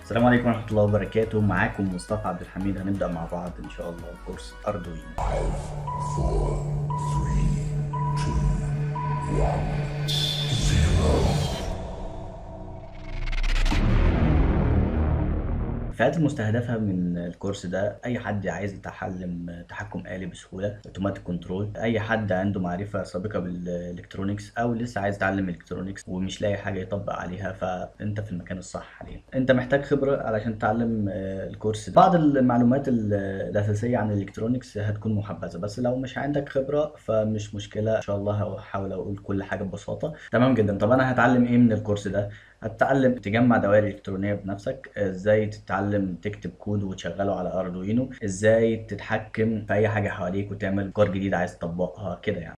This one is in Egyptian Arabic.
السلام عليكم ورحمة الله وبركاته معاكم مصطفى عبد الحميد هنبدأ مع بعض إن شاء الله كورس أردوينو الفئات المستهدفة من الكورس ده أي حد عايز يتعلم تحكم آلي بسهولة اوتوماتيك كنترول أي حد عنده معرفة سابقة بالإلكترونيكس أو لسه عايز يتعلم إلكترونيكس ومش لاقي حاجة يطبق عليها فأنت في المكان الصح حاليا أنت محتاج خبرة علشان تتعلم آه، الكورس ده بعض المعلومات ال- الأساسية عن الإلكترونيكس هتكون محبذة بس لو مش عندك خبرة فمش مشكلة إن شاء الله هحاول أقول كل حاجة ببساطة تمام جدا طب أنا هتعلم إيه من الكورس ده هتتعلم تجمع دوائر إلكترونية بنفسك ازاي تتعلم تكتب كود وتشغله على اردوينو ازاي تتحكم في اي حاجة حواليك وتعمل افكار جديدة عايز تطبقها كده يعني